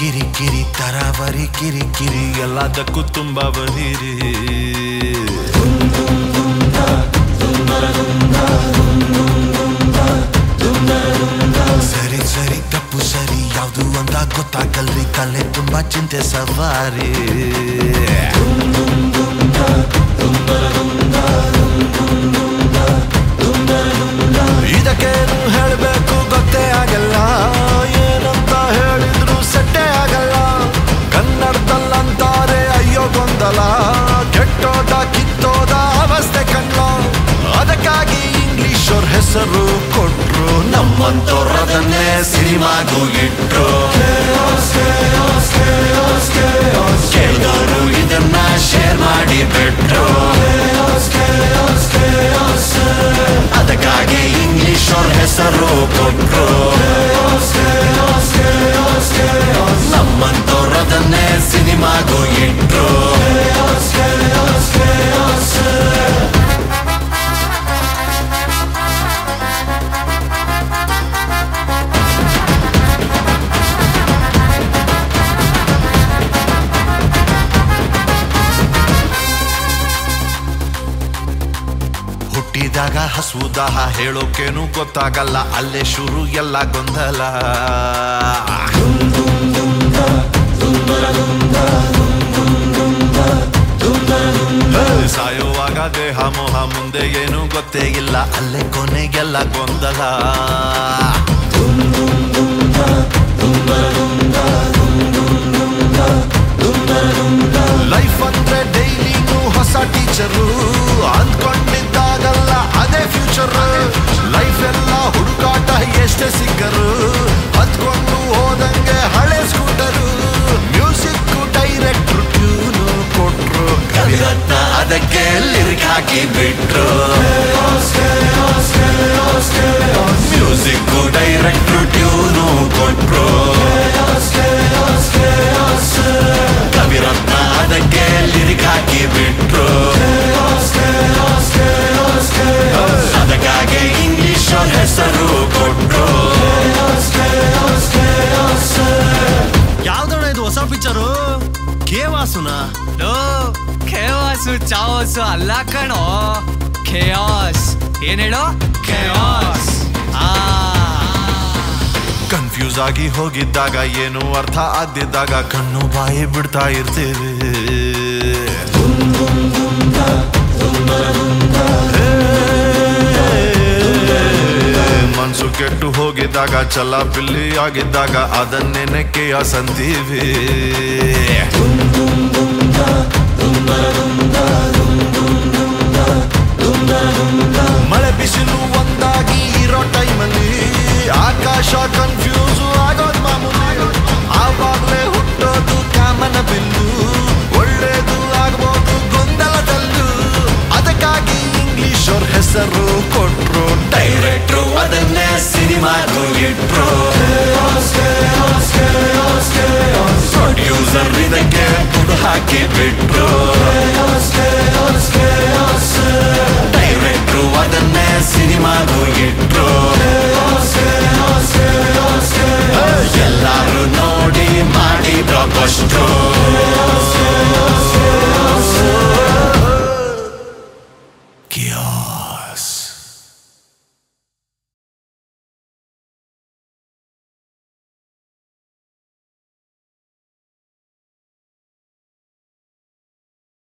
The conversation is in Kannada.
ಕಿರಿ ಕಿರಿ ತರಾವರಿ ಕಿರಿ ಕಿರಿ ಎಲ್ಲದಕ್ಕೂ ತುಂಬಾ ಬದಿರಿ ಸರಿ ಸರಿ ತಪ್ಪು ಸರಿ ಯಾವುದು ಅಂತ ಗೊತ್ತಾಗಲ್ರಿ ತಲೆ ತುಂಬಾ ಚಿಂತೆ ಸವಾರಿ ಇದಕ್ಕೇನು ಹೇಳಬೇಕು ಗೊತ್ತೇ ಆಗಲ್ಲ ಏನಂತ ಹೇಳಿದ್ರು ಸೆಟ್ಟೇ ಆಗಲ್ಲ ಕನ್ನಡದಲ್ಲಂತಾರೆ ಅಯ್ಯೋ ಗೊಂದಲ ಕೆಟ್ಟೋದ ಕಿತ್ತೋದ ಅವಸ್ಥೆ ಕಣ್ಣ ಅದಕ್ಕಾಗಿ ಇಂಗ್ಲಿಷ್ ಅವ್ರ ಹೆಸರು ಕೊಟ್ರು ನಮ್ಮಂತೋರದನ್ನೇ ಸಿನಿಮಾಗೂ ಇಟ್ರು ಕೇಳಿದವರು ಇದನ್ನ ಶೇರ್ ಮಾಡಿ ಬಿಟ್ರು ಅದಕ್ಕಾಗಿ ಇಂಗ್ಲಿಷ್ ಅವ್ರ ಹೆಸರು ಕೊಟ್ರು ನಮ್ಮಂತೋರದನ್ನೇ ಸಿನಿಮಾಗೂ ಇಟ್ರು ಹುಟ್ಟಿದಾಗ ಹಸು ದಾಹ ಹೇಳೋಕೇನು ಗೊತ್ತಾಗಲ್ಲ ಅಲ್ಲೇ ಶುರು ಎಲ್ಲ ಗೊಂದಲ ಹೇ, ಸಾಯುವಾಗ ದೇಹ ಮೋಹ ಮುಂದೆ ಏನು ಗೊತ್ತೇ ಇಲ್ಲ ಅಲ್ಲೇ ಕೊನೆಗೆಲ್ಲ ಗೊಂದಲ ಲೈಫ್ ಅಂದ್ರೆ ಡೈಲಿನೂ ಹೊಸ ಟೀಚರು ಅಂದ್ಕೊಂಡಿದ್ದಾಗಲ್ಲ ಅದೇ ಫ್ಯೂಚರ್ ಲೈಫ್ ಎಲ್ಲ ಹುಡುಕಾಟ ಎಷ್ಟೇ ಸಿಕ್ಕರು ಹತ್ಕೊಂಡು ಹೋದಂಗೆ ಹಳೆ ಸ್ಕೂಟರು ಮ್ಯೂಸಿಕ್ ಡೈರೆಕ್ಟ್ರು ಟ್ಯೂನು ಕೊಟ್ರು ಕವಿರತ್ನ ಅದಕ್ಕೆ ಲಿರಿಕ್ ಹಾಕಿ ಬಿಟ್ರು ಮ್ಯೂಸಿಕ್ ಡೈರೆಕ್ಟ್ರು ಟ್ಯೂನು ಕೊಟ್ರು ಕವಿರತ್ನ ಅದಕ್ಕೆ ಲಿರಿಕ್ ಹಾಕಿ ಬಿಟ್ರು ಅದಕ್ಕಾಗಿ ಇಂಗ್ಲಿಷ್ ಅವ್ರ ಹೆಸರು ಕೊಟ್ರು ಯಾವ್ದಣ್ಣ ಇದು ಹೊಸ ಪಿಕ್ಚರು ಕೇವಾಸುನಾ ಲೋ ಖೇವಾಸು ಚಾವಾಸು ಅಲ್ಲ ಕಣೋ ಖೇಯಾಸ್ ಏನ್ ಹೇಳೋ ಖೇಯಾಸ್ ಆ ಕನ್ಫ್ಯೂಸ್ ಆಗಿ ಹೋಗಿದ್ದಾಗ ಏನು ಅರ್ಥ ಆಗದಿದ್ದಾಗ ಕಣ್ಣು ಬಾಯಿ ಬಿಡ್ತಾ ಇರ್ತೀವಿ ಮನ್ಸು ಕೆಟ್ಟು ಹೋಗಿದ್ದಾಗ ಚಲ ಪಿಲ್ಲಿ ಆಗಿದ್ದಾಗ ಅದನ್ನೇನೆ ಕೇಯಾಸ್ ಅಂತೀವಿ ಮಳೆ ಬಿಸಿಲು ಒಂದಾಗಿ ಇರೋ ಟೈಮಲ್ಲಿ ಆಕಾಶ ಕನ್ಫ್ಯೂಸ್ ಆಗೋದ್ ಮಾಮೂಲಿ ಆವಾಗ್ಲೇ ಹುಟ್ಟೋದು ಕಾಮನ ಬಿಲ್ಲು ಒಳ್ಳೇದು ಆಗ್ಬೋದು ಗೊಂದಲದಲ್ಲೂ ಅದಕ್ಕಾಗಿ ಇಂಗ್ಲಿಷ್ ಅವ್ರ ಹೆಸರು ಕೊಟ್ರು ಡೈರೆಕ್ಟ್ರು ಅದನ್ನೇ ಸಿನಿಮಾಗೂ ಇಟ್ರು ಪ್ರೊಡ್ಯೂಸರ್ ಇದಕ್ಕೆ ದುಡ್ಡು ಹಾಕಿ ಬಿಟ್ರು